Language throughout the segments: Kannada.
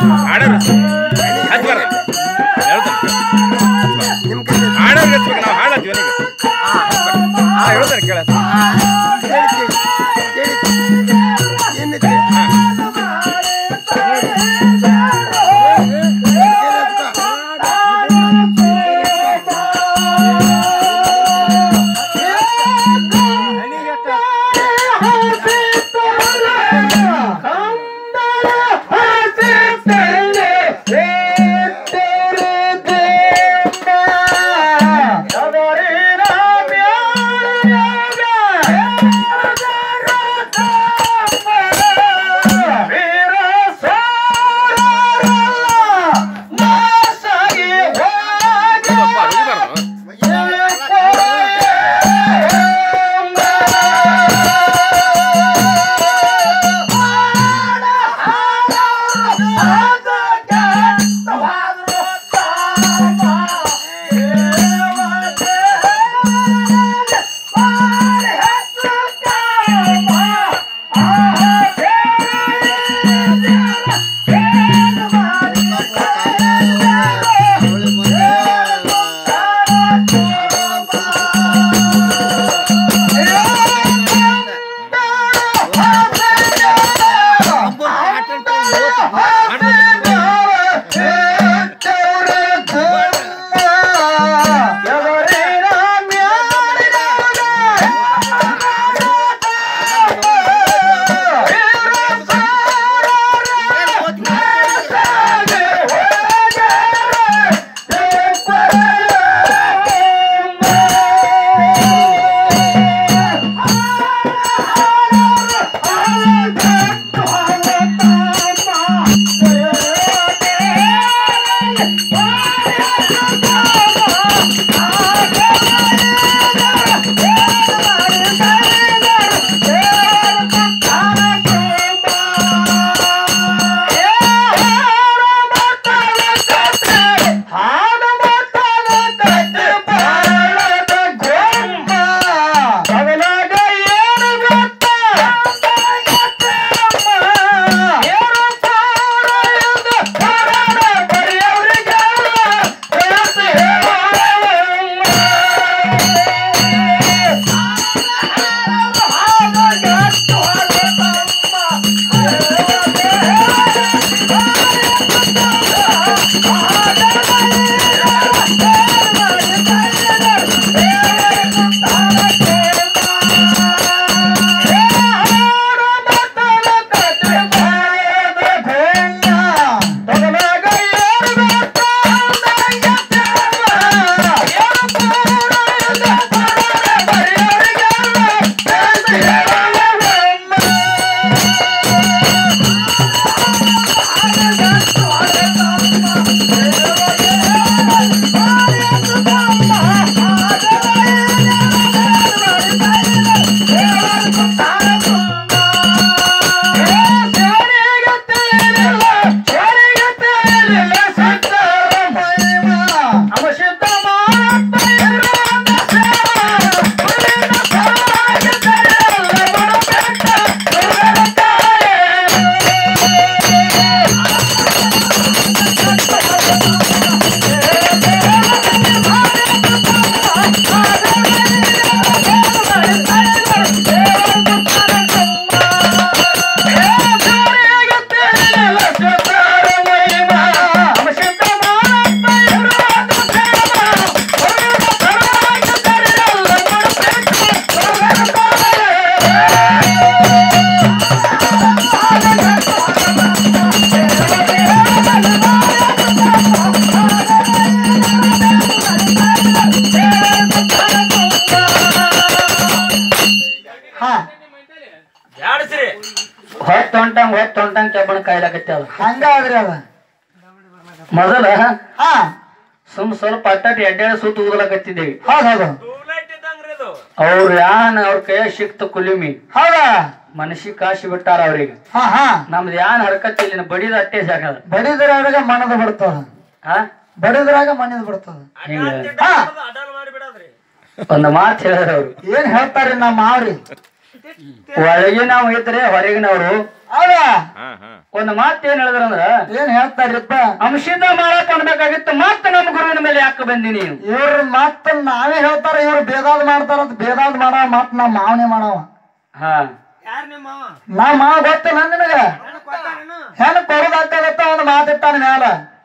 ಹಾಡೋರು ಹಚ್ಬಾರ ಹೇಳ್ತಾನೆ ನಿಮ್ ಕೈ ಹಾಡೋರು ಹಚ್ಬೇಕು ನಾವು ಹಾಡತ್ತೀವಿ ಅವನಿಗೆ ಹಾ ಹೇಳ್ತಾನೆ ಕೇಳ ಕೇಳಿ ಕೇಳಿ ಕೇಳಿ ಏನೈತಿ ಹೌದಪ್ಪ ಹೋಗಿಬಾರ್ದು ಹಾ ಯಾಡ್ಸ್ರಿ ಹೊತ್ತು ಹೊಂಟಂಗ್ ಹೊತ್ತು ಹೊಂಟಂಗ್ ಕೆಬ್ಬಣ ಕಾಯ್ಲಾಕತ್ಯಾವ ಹಂಗಾದ್ರಿ ಅದ ಮೊದಲ ಹಾ ಸುಮ್ ಸ್ವಲ್ಪ ಅಟ್ಟಾಟಿ ಅಡ್ಡಾಡಿ ಸುತ್ತ ಊದಲಾಕತ್ತಿದ್ದೇವಿ ಹೌದ್ ಹೌದು ಟ್ಯೂಬ್ಲೈಟ್ ಇದ್ದಂಗ್ರಿ ಇದು ಅವ್ರ ಯಾನ್ ಅವ್ರ ಕೈಯ ಸಿಕ್ತ ಕುಲಿಮಿ ಹೌದಾ ಮನಸ್ಸಿಗೆ ಕಾಶಿ ಬಿಟ್ಟಾರ ಅವ್ರಿಗೆ ಹಾ ಹಾ ನಮ್ದು ಯಾನ್ ಹರಕತ್ ಇಲ್ಲಿ ಬಡಿದ ಅಟ್ಟೆ ಸಾಕದ ಬಡಿದ್ರಾಗ ಮನದ ಬಿಡ್ತದ ಹಾ ಬಡಿದ್ರಾಗ ಮನದ ಬಿಡ್ತದ ಹಿಂಗ ಹಾ ಅಡಲ್ ಮಾಡಿ ಬಿಡದ್ರಿ ಒಂದ್ ಮಾತು ಹೇಳಿದ್ರ ಅವ್ರು ಏನ್ ಹೇಳ್ತಾರಿ ನಮ್ಮ ಮಾವ್ರಿ ಒಳಗಿನವ್ ಇದ್ರೆ ಹೊರಗಿನವ್ರು ಹೌದಾ ಹಾ ಹಾ ಒಂದ್ ಮಾತ್ ಏನ್ ಹೇಳಿದ್ರಂದ್ರ ಏನ್ ಹೇಳ್ತಾರ್ರಿಪ್ಪ ಅಂಶಿತ ಮಾಡಕ್ ಅನ್ಬೇಕಾಗಿತ್ತು ಮತ್ತ ನಮ್ಮ ಗುರುವಿನ ಮೇಲೆ ಯಾಕೆ ಬಂದಿ ನೀವು ಇವ್ರು ಮತ್ತ ನಾವೇ ಹೇಳ್ತಾರ ಇವ್ರು ಬೇದಾದ್ ಮಾಡ್ತಾರಂತ ಬೇದಾದ್ ಮಾಡವ ಮತ್ ನಾ ಮಾವನೇ ಮಾಡವ ಹಾ ನಾ ಮಾವ ಗೊತ್ತಿಲ್ಲ ನಿನಗ ಹೆಣ್ ಕೊಡೋದಾಗ್ತದತ್ತ ಒಂದು ಮಾತಿಟ್ಟಾನ ಮ್ಯಾಲ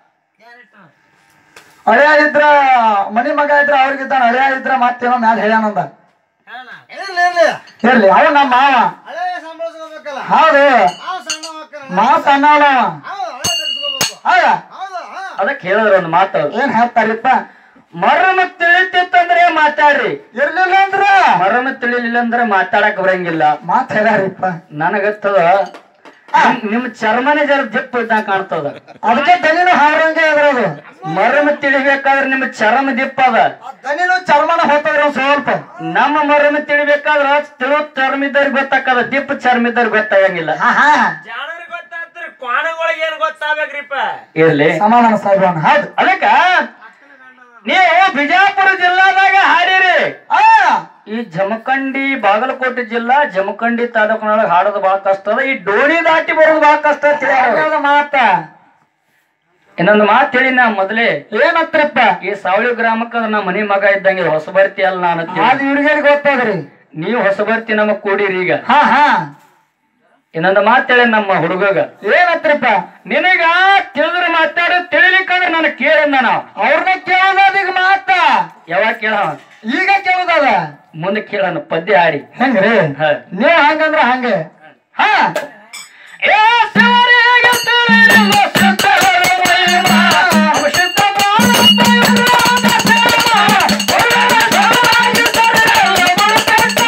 ಹಳೆಯ ಇದ್ರ ಮನಿ ಮಗ ಇದ್ರ ಅವ್ರಿಗಿದ್ದಾನ ಹಳೆಯ ಇದ್ರ ಮತ್ತೇನೋ ಮ್ಯಾಲ ಹೇಳ್ಯಾನಂದ ಇರ್ಲಿ ಅವ ನಮ್ಮ ಮಾವ ಹೌದು ಮಾವ ಸಣ್ಣವಳ ಹೌದ ಅದಕ್ಕೆ ಹೇಳಿದ್ರ ಒಂದ್ ಮಾತು ಅವ್ರು. ಏನ್ ಹೇಳ್ತಾರಿಪ್ಪ ಮರ್ಮ ತಿಳಿತಿತ್ತಂದ್ರೆ ಮಾತಾಡ್ರಿ ಇರ್ಲಿಲ್ಲ ಅಂದ್ರ ಮರ್ಮ ತಿಳಿಲಿಲ್ಲ ಅಂದ್ರೆ ಮಾತಾಡಕ್ ಬರಂಗಿಲ್ಲ ಮಾತ್ ಹೇಳ್ಯಾರಿಪ್ಪ ನನಗತ್ತದ ನಿಮ್- ನಿಮ್ ಚರ್ಮನೇ ಜರ ದಿಪ್ಪ ಇದ್ದಂಗ ಕಾಣ್ತದ ಅದಕ್ಕೆ ದನಿನು ಹಾರಂಗೆ ಇದ್ರದು ಮರ್ಮ ತಿಳಿಬೇಕಾದ್ರೆ ನಿಮ್ ಚರ್ಮ ದಿಪ್ಪ ಅದ ದನಿನು ಚರ್ಮನ ಹೋಗ್ತದ್ರಿ ಒಂದ್ ಸ್ವಲ್ಪ ನಮ್ಮ ಮರ್ಮ ತಿಳಿಬೇಕಾದ್ರ ತಿಳು ಚರ್ಮ ಇದ್ದವ್ರಿಗೆ ಗೊತ್ತಾಕದ ದಿಪ್ಪ ಚರ್ಮ ಇದ್ದವ್ರಿಗೆ ಗೊತ್ತಾಗಂಗಿಲ್ಲ ಹಾ ಹಾ ಜಾಣರಿಗೆ ಗೊತ್ತಾಗ್ತಾರೆ ಕ್ವಾಣಗಳಿಗೆ ಏನ್ ಗೊತ್ತಾಗ್ಬೇಕ್ರಿಪ್ಪ ಇರ್ಲಿ ಸಮಾಧಾನ ಸಾಹೇಬ್ ಹೌದು ಅದಕ್ಕ ನೀವು ಬಿಜಾಪುರ ಜಿಲ್ಲಾದಾಗ ಹಾಡಿರಿ ಆ ಈ ಜಮಖಂಡಿ ಬಾಗಲಕೋಟೆ ಜಿಲ್ಲಾ ಜಮಖಂಡಿ ತಾಲೂಕಿನೊಳಗೆ ಹಾಡೋದು ಬಹಳ ಕಷ್ಟ ಅದ ಈ ಡೋಣಿ ದಾಟಿ ಬರೋದು ಬಹಳ ಕಷ್ಟ ಅಂತ ಹೇಳ್ಯಾರ. ಹಂಗದ ಮಾತ ಇನ್ನೊಂದು ಮಾತು ಹೇಳಿ ನಾ ಮೊದಲೇ ಏನತ್ರಪ್ಪ ಈ ಸಾವಳಿ ಗ್ರಾಮಕ್ಕ ಅದು ನಮ್ಮ ಮನಿ ಮಗ ಇದ್ದಂಗೆ ಹೊಸಬರ್ತಿ ಅಲ್ಲ ನಾನು ಅಂತ ಹೇಳಿ. ಅದು ಇವ್ರಿಗೆ ಗೊತ್ತದ್ರಿ ನೀವು ಹೊಸಬರ್ತಿ ನಮಗ್ ಕೂಡಿರಿ ಈಗ ಹಾ ಹಾ ಇನ್ನೊಂದು ಮಾತು ಹೇಳಿ ನಮ್ಮ ಹುಡುಗಗ ಏನತ್ರಪ್ಪ ನಿನಗ ತಿಳಿದ್ರೆ ಮಾತಾಡೋ ತಿಳಿಲಿಕ್ಕಂದ್ರೆ ನಾನು ಕೇಳಿದ್ನ ನಾವು ಅವ್ರನ್ನ ಕೇಳೋದದ ಈಗ ಮಾತ ಯಾವಾಗ ಕೇಳ ಈಗ ಕೇಳೋದದ ಮುಂದೆ ಕೇಳೋಣ ಪದ್ಯ ಹಾಡಿ ಹೆಂಗ್ರಿ ಹ. ನೀವ್ ಹಂಗಂದ್ರ ಹಂಗೆ ಹಾ ಏ ಶಿವರಿಗೆ ತಿಳಿದಿಲ್ಲ ಸಿದ್ಧರ ಮಹಿಮಾ, ಅವಶಿಷ್ಟ ಬಾಳಪ್ಪ ಇವರಾದ ಸೇವಾ. ಒಳ್ಳೆಯ ಜನಾಂಗ ಸರಿಯಲ್ಲ ಬರುತ್ತಿದ್ದ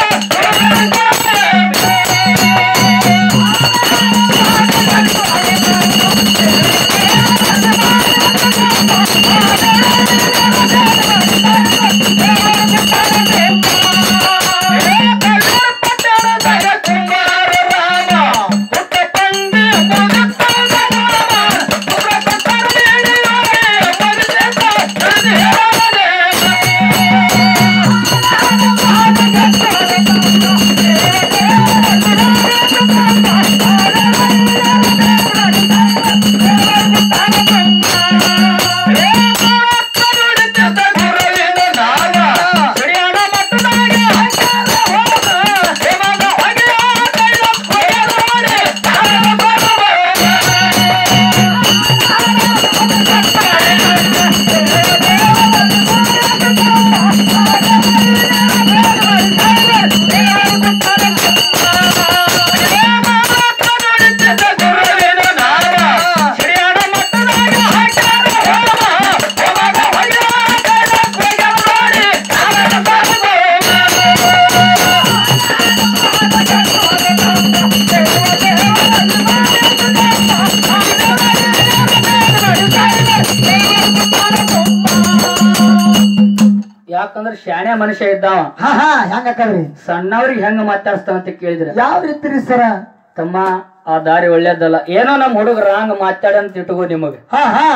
ಯಾಕಂದ್ರೆ ಶಾಣೆ ಮನುಷ್ಯ ಇದ್ದಾವ ಹಾ ಹಾ ಹೆಂಗಕ್ಕದ್ರಿ ಸಣ್ಣವ್ರಿಗೆ ಹೆಂಗ ಮಾತಾಡ್ಸ್ತಾವ ಅಂತ ಕೇಳಿದ್ರೆ ಯಾವ ರೀತಿ ರೀ ಸರ ತಮ್ಮ ಆ ದಾರಿ ಒಳ್ಳೇದಲ್ಲ ಏನೋ ನಮ್ಮ ಹುಡುಗ ರಾಂಗ್ ಮಾತಾಡ ಅಂತ ಇಟ್ಕೋ ನಿಮಗ ಹಾ ಹಾ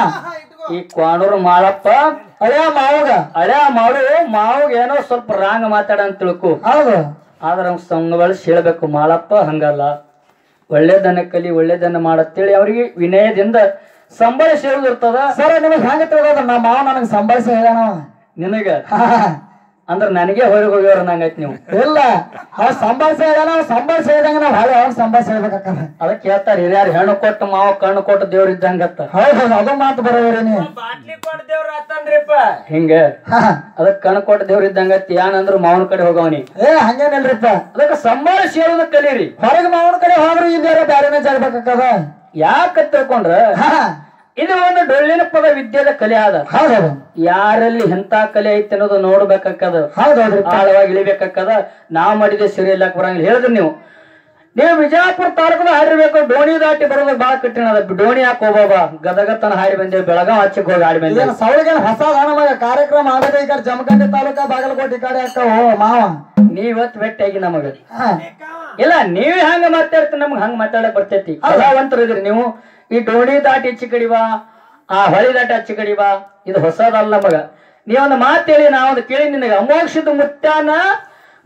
ಈ ಕ್ವಾಣೂರು ಮಾಳಪ್ಪ ಅಯ್ಯ ಮಾವಗ ಹಳೆ ಮಾಡು ಮಾವು ಏನೋ ಸ್ವಲ್ಪ ರಾಂಗ್ ಮಾತಾಡ ಅಂತ ತಿಳ್ಕೊ ಹೌದು ಆದ್ರ ಅವ್ನ್ ಸಂಘ ಬಳಸಿ ಹೇಳ್ಬೇಕು ಮಾಳಪ್ಪ ಹಂಗಲ್ಲ ಒಳ್ಳೇದನ್ನ ಕಲಿ ಒಳ್ಳೇದನ್ನ ಮಾಡತ್ತೇಳಿ ಅವ್ರಿಗೆ ವಿನಯದಿಂದ ಸಂಬಳಿಸಿ ಹೇಳುದಿರ್ತದ ಸರ ನಿಮಗ್ ಹೆಂಗ ತಿಳಿದ ನಮ್ಮ ಮಾವ ನನಗ್ ಸಂಭಾಳಿಸಿ ಹೇಳ್ಯಾನ ಅವ. ನಿನಗ ಹಾ, ಹಾ. ಅಂದ್ರ ನನಗೆ ಹೊರಗೆ ಹೋಗ್ಯವ್ರ ನಂಗೈತಿ ನೀವು ಇಲ್ಲ ಅವ್ ಸಂಭಾಳಿಸಿ ಹೇಳ್ಯಾನ ಅವ್ ಸಂಭಾಳಿಸಿ ಹೇಳ್ದಂಗ ನಾವ್ ಹಾಳೆ ಅವ್ನ ಸಂಭಾಳಿಸಿ ಹೇಳ್ಬೇಕಾಕಲ್ಲ ಅದಕ್ಕೆ ಹೇಳ್ತಾರ ಹಿರಿಯರು ಹೆಣ್ಣು ಕೊಟ್ಟು ಮಾವ ಕಣ್ಣು ಕೊಟ್ಟು ದೇವ್ರ ಇದ್ದಂಗತ್ತ ಹೌದು ಹೌದು ಅದು ಮಾತು ಬರೋರಿ ನೀ ಬಾಟ್ಲಿ ಕೊಡ್ ದೇವ್ರ ಆತನ್ರಿಪ್ಪ ಹಿಂಗ ಹಾ, ಹಾ. ಅದಕ್ಕೆ ಕಣ್ಣು ಕೊಟ್ಟು ದೇವ್ರ ಇದ್ದಂಗತ್ತಿ ಏನಂದ್ರ ಮಾವನ ಕಡೆ ಹೋಗವನಿ ಏ ಹಂಗೇನಿಲ್ರಿಪ್ಪ ಅದಕ್ಕೆ ಸಂಭಾಳಿಸಿ ಹೇಳೋದ ಕಲೀರಿ ಹೊರಗೆ ಮಾವನ ಕಡೆ ಹೋದ್ರೆ ಇಲ್ಲಿ ಯಾರೋ ಬ್ಯಾರೆನೇ ಜಾಗಬೇಕಾಕದ ಯಾಕ ತಿಳ್ಕೊಂಡ್ರ ಹಾ ಇದು ಒಂದು ಡೊಳ್ಳಿನ ಪದ ವಿದ್ಯೆದ ಕಲೆ ಆದ ಹೌದೌದು ಯಾರಲ್ಲಿ ಎಂತ ಕಲೆ ಐತಿ ಅನ್ನೋದು ನೋಡ್ಬೇಕಾಕದ ಹೌದೌದ್ರಿ ಆಳವಾಗಿ ಇಳಿಬೇಕಾಕದ ನಾವ್ ಮಾಡಿದೆ ಸರಿ ಇಲ್ಲಕ್ ಬರಂಗಿಲ್ಲ ಹೇಳಿದ್ರಿ ನೀವು ನೀವು ವಿಜಯಪುರ ತಾಲೂಕದ ಹಾಡಿರ್ಬೇಕು ಡೋಣಿ ದಾಟಿ ಬರೋದು ಬಾಳ ಕಠಿಣ ಅದ ಡೋಣಿ ಯಾಕೆ ಹೋಗೋಬ ಗದಗತನ ಹಾಡಿ ಬಂದೇವಿ ಬೆಳಗಾವ್ ಆಚೆಗೆ ಹೋಗಿ ಹಾಡಿ ಬಂದೇವಿ ಏನು ಸೌಳಿಗೆ ಹೊಸ ನಮಗೆ ಕಾರ್ಯಕ್ರಮ ಆಗದೆ ಈ ಕಡೆ ಜಮಖಂಡಿ ತಾಲೂಕ ಬಾಗಲಕೋಟೆ ಈ ಕಡೆ ಅಕ್ಕ ಓ ಮಾವ ನೀವ್ ಇವತ್ತು ಭೇಟಿಯಾಗಿ ನಮಗ ಹಾ. ಇಲ್ಲ ನೀವ್ ಹೆಂಗ ಮಾತಾಡ್ತೀರಿ ನಮ್ಗೆ ಹಂಗ ಮಾತಾಡಕ್ ಬರ್ತೈತಿ ಕಲಾವಂತರು ಇದ್ರಿ ನೀವು ಈ ಡೋಣಿ ದಾಟಿ ಹೆಚ್ಚು ಕಡಿಬಾ ಆ ಹೊಳಿ ದಾಟಿ ಹಚ್ಚಿ ಕಡಿಬಾ ಇದು ಹೊಸದಲ್ಲ ನಮಗ ನೀವೊಂದು ಮಾತು ಹೇಳಿ ನಾವೊಂದು ಕೇಳಿ ನಿನಗೆ ಅಮೋಕ್ಷದ ಮುತ್ಯಾನ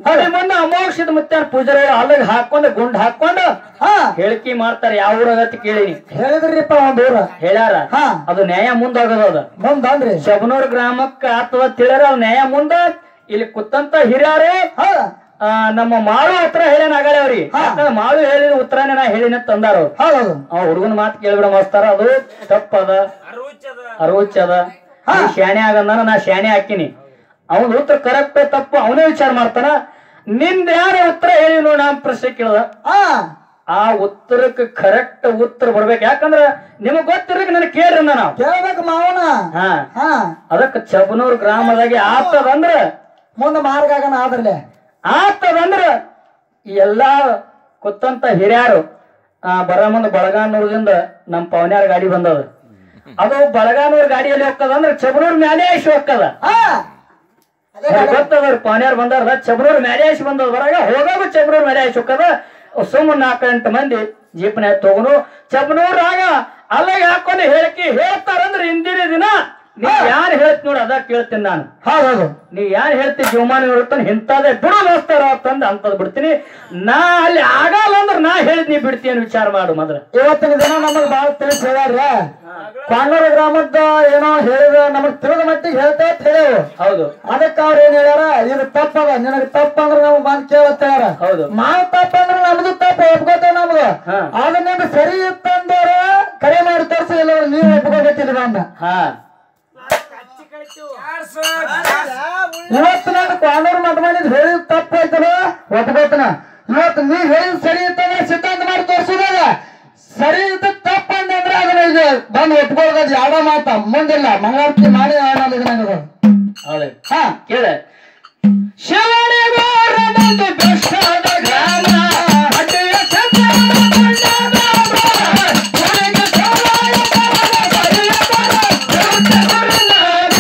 ಅಲ್ಲಿ ಮುಂದೆ ಅಮೋಕ್ಷದ ಮುತ್ತ ಪೂಜಾರಿ ಅಲ್ಲಿಗೆ ಹಾಕೊಂಡು ಗುಂಡ್ ಹಾಕೊಂಡು ಹಾ ಹೇಳಿಕೆ ಮಾಡ್ತಾರೆ ಯಾವ ಊರಾಗತ್ತೆ ಕೇಳಿನಿ ಹೇಳಿದ್ರಿಪ್ಪ ಒಂದ್ ಊರ ಹೇಳ್ಯಾರ ಹಾ. ಅದು ನ್ಯಾಯ ಮುಂದಾಗದ ಅದ ಮುಂದಂದ್ರಿ ಶಬನೂರ್ ಗ್ರಾಮಕ್ಕ ಅಥವಾ ತಿಳಿಯರ ಅವ್ ನ್ಯಾಯ ಮುಂದ ಇಲ್ಲಿ ಕುತ್ತಂತ ಹಿರಿಯಾರು ಹೌದ ಆ, ನಮ್ಮ ಮಾಳು ಉತ್ತರ ಹೇಳ್ಯಾನ ಆಗಲೇ ಅವ್ರಿಗೆ ಹಾ. ಯಾಕಂದ್ರೆ ಮಾಳು ಹೇಳಿದ ಉತ್ತರನೇ ನಾ ಹೇಳಿನ ತಂದಾರ ಅವ್ರು ಹೌದೌದು ಆ ಹುಡುಗನ ಮಾತು ಕೇಳ್ಬಿಡ ಮಾಸ್ತಾರ ಅದು ತಪ್ಪದ ಅರುಚದ ಹಾ. ನೀ ಶಾಣೆ ಆಗಂದಾನ ನಾ ಶಾಣೆ ಹಾಕಿನಿ ಅವನ ಉತ್ತರ ಕರೆಕ್ಟ್ ತಪ್ಪು ಅವನೇ ವಿಚಾರ ಮಾಡ್ತಾನ ನಿಂದ ಯಾರ ಉತ್ತರ ಹೇಳಿ ನೋಡ ನಾ ಪ್ರಶ್ನೆ ಕೇಳ್ದ ಹಾ ಆ ಉತ್ತರಕ್ಕೆ ಕರೆಕ್ಟ್ ಉತ್ತರ ಬರ್ಬೇಕು ಯಾಕಂದ್ರ ನಿಮಗ್ ಗೊತ್ತಿರಕ್ ನನಗೆ ಕೇಳ್ರಿ ನಾವು ಕೇಳ್ಬೇಕು ಮಾವನ ಹಾ ಹಾ ಅದಕ್ಕೆ ಚಬನೂರ್ ಗ್ರಾಮದಾಗೆ ಆತದಂದ್ರ ಮುಂದ ಮಾರ್ಗ ಆಗಣ ಆದ್ರಲೆ ಆತದಂದ್ರ ಈ ಎಲ್ಲಾ ಕುತ್ತಂತ ಹಿರಿಯಾರು ಆ ಬರ ಮುಂದ ಬಳಗಾನೂರದಿಂದ ನಮ್ ಪವನ್ಯಾರ ಗಾಡಿ ಬಂದದ ಅದು ಬಳಗಾನೂರ್ ಗಾಡಿಯಲ್ಲಿ ಹೋಗ್ತದಂದ್ರ ಚಬನೂರ್ ಮ್ಯಾಲೆ ಐಶ್ ಹೋಗ್ತದ ಹಾ ಅದೇ ಗೊತ್ತದ ಪವನ್ಯಾರ ಬಂದಾರ ಚಬನೂರ್ ಮ್ಯಾಲೆ ಐಶ್ ಬಂದದ ಬರಾಗ ಹೋಗಾಗ ಚಬನೂರ್ ಮ್ಯಾಲೆ ಐಶ್ ಹೋಗ್ತದ ಸುಮ್ಮ ನಾಲ್ಕು ಎಂಟು ಮಂದಿ ಜೀಪ್ನ್ಯಾಗ ತಗೊಂಡು ಚಬನೂರಾಗ ಅಲ್ಲಿಗೆ ಹಾಕೊಂಡು ಹೇಳಿಕೆ ಹೇಳ್ತಾರಂದ್ರ ಹಿಂದಿನ ದಿನ ನೀ ಯಾರು ಹೇಳ್ತಿ ನೋಡು ಅದ ಕೇಳ್ತೀನಿ ನಾನು ಹೌದೌದು ನೀ ಯಾರು ಹೇಳ್ತಿ ಜೀವಮಾನ ಇರುತ್ತಾನೆ ಇಂಥದೇ ಬಿಡು ಮಾಸ್ತಾರ ಅಂತಂದು ಅಂತದ್ ಬಿಡ್ತೀನಿ ನಾ ಅಲ್ಲಿ ಆಗಲ್ಲ ಅಂದ್ರೆ ನಾ ಹೇಳಿದ್ ನೀ ಬಿಡ್ತೀನಿ ವಿಚಾರ ಮಾಡು ಮೊದಲ ಇವತ್ತಿನ ದಿನ ನಮಗ್ ಬಾಳ ತಿಳಿಸಿ ಹೇಳ್ಯಾರ ಕ್ವಾಂಡೂರು ಗ್ರಾಮದ ಏನೋ ಹೇಳಿದ ನಮಗ್ ತಿಳಿದ ಮಟ್ಟಿಗೆ ಹೇಳ್ತಾ ಹೇಳೇವು ಹೌದು ಅದಕ್ಕ ಅವ್ರ ಏನ್ ಹೇಳ್ಯಾರ ಇದು ತಪ್ಪದ ನಿನಗ್ ತಪ್ಪ ಅಂದ್ರ ನಾವು ಬಂದ್ ಕೇಳತ್ತ ಹೇಳ್ಯಾರ ಹೌದು ಮಾವ್ ತಪ್ಪ ಅಂದ್ರ ನಮ್ದು ತಪ್ಪು ಒಪ್ಕೋತೇವ್ ನಮ್ಗ ಹಾ. ಅದ ನಿಮ್ದು ಸರಿ ಇತ್ತಂದವ್ರ ಕರೆ ಮಾಡಿ ತೋರ್ಸಿ ಇಲ್ಲ ನೀವು ಒಪ್ಕೋಬೇಕಿಲ್ಲ ಬಂದ ಹಾ ಇವತ್ತು ನಾನು ಕ್ವಾಂಡೂರು ಮಠ ಮಾಡಿದ್ ಹೇಳಿದ ತಪ್ಪು ಆಯ್ತದ ಒಪ್ಕೋತನ ಇವತ್ತು ನೀವ್ ಹೇಳಿದ್ ಸರಿ ಇತ್ತಂದ್ರೆ ಸಿದ್ಧಾಂತ ಮಾಡಿ ತೋರ್ಸುದಲ್ಲ ಸರಿ ಇದ್ದ ತಪ್ಪು ಅಂತಂದ್ರೆ ಅದನ್ನ ಈಗ ಬಂದು ಒಪ್ಕೊಳ್ಳೋದು ಯಾವ್ದೋ ಮಾತ ಮುಂದಿಲ್ಲ ಮಂಗಳಾರತಿ ಮಾಡಿ ಆಡೋದು ನನಗೆ ಹೌದು ಹಾ ಕೇಳ ಶಿವಣಿಗೋರನೊಂದು ಬೆಟ್ಟದ ಗ್ರಾಮ ಅಡ್ಡೆಯ ಸತ್ಯದ ಕೊಂಡದ ಬ್ರಹ್ಮ. ಒಳಗೆ ಸವಾಯ ಬರದ ಬರಿಯ ಬರ, ಬೆಟ್ಟಗುರುನಾಥ.